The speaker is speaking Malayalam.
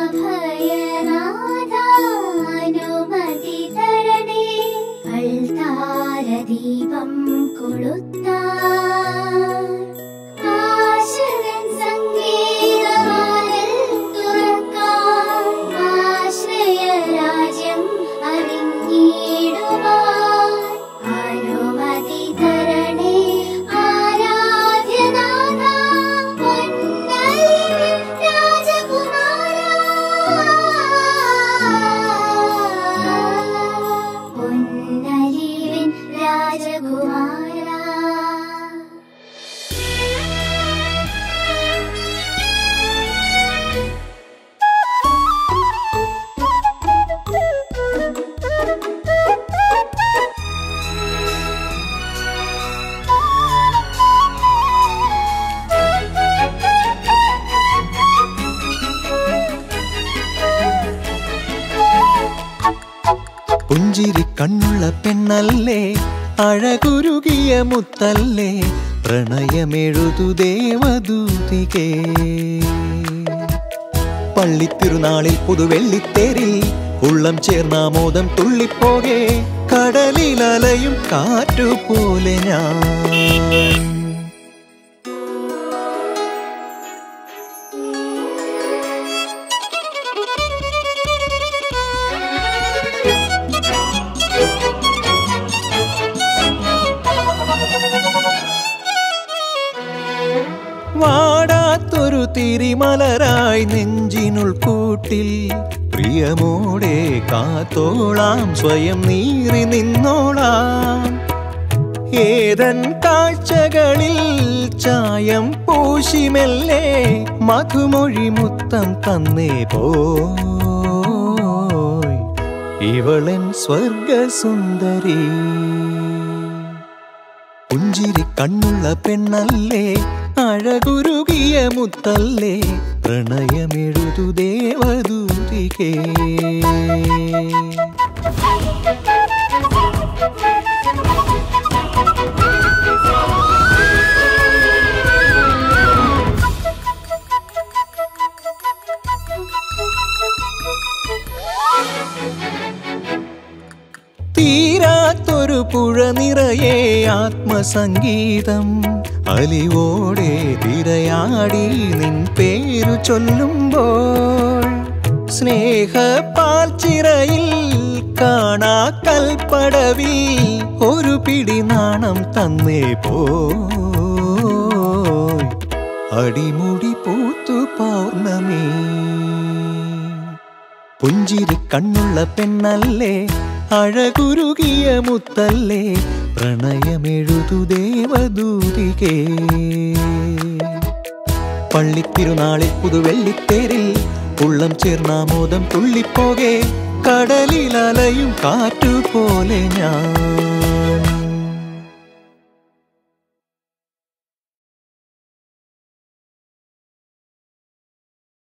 അനുമതി തരണേ അൾത്താരദീപം കൊളുത്താൻ ആശകൻ സംഗീതവാതിൽ തുറക്കാൻ ആശ്രയരാജ്യം അറിഞ്ഞിടുവാൻ അനുമതി തരണേ ആരാധ്യനാഥ പൊന്നലിവിൻ രാജകുമാര പൊന്നലിവിൻ രാജകുമാര പുഞ്ചിരി കണ്ണുള്ള പെണ്ണല്ലേ അഴകുരുകിയ മുത്തല്ലേ പ്രണയമെഴുതു ദേവദൂതികേ പള്ളിത്തിരുനാളിൽ പുതുവെള്ളിത്തേരിൽ ഉള്ളം ചേർന്നാമോദം തുള്ളിപ്പോകെ കടലിലലയും കാറ്റുപോലെ ഞാൻ വാടാത്തൊരു തിരിമലരായി നെഞ്ചിനുൾ കൂട്ടിൽ പ്രിയമോടെ കാത്തോളാം സ്വയം നീറി നിന്നോളാം ഏതൻ കാഴ്ചകളിൽ ചായം പൂശിമെല്ലേ മധുമൊഴി മുത്തം തന്നേ പോയി ഇവളൻ സ്വർഗസുന്ദരി പുഞ്ചിരി കണ്ണുള്ള പെണ്ണല്ലേ അഴകുരുകിയ മുത്തല്ലേ പ്രണയമെഴുതു ദേവദൂതികേ തീരാത്തൊരു പുഴ നിറയെ ആത്മസംഗീതം അലിവോടെ തിരയാടി നിൻ പേരു ചൊല്ലുമ്പോൾ സ്നേഹ പാൽച്ചിറയിൽ കാണാ കൽപ്പടവിൽ ഒരു പിടി നാണം തന്നേ പോയി അടിമുടി പൂത്തു പൗർണമി പുഞ്ചിരി കണ്ണുള്ള പെണ്ണല്ലേ അഴകുരുകിയ മുത്തല്ലേ പ്രണയമെഴുതു ദേവദൂതികേ പള്ളിത്തിരുനാളിൽ പുതുവെള്ളിത്തേരിൽ ഉള്ളം ചേർന്നാമോദം തുള്ളിപ്പോകെ കടലിലലയും കാറ്റുപോലെ ഞാൻ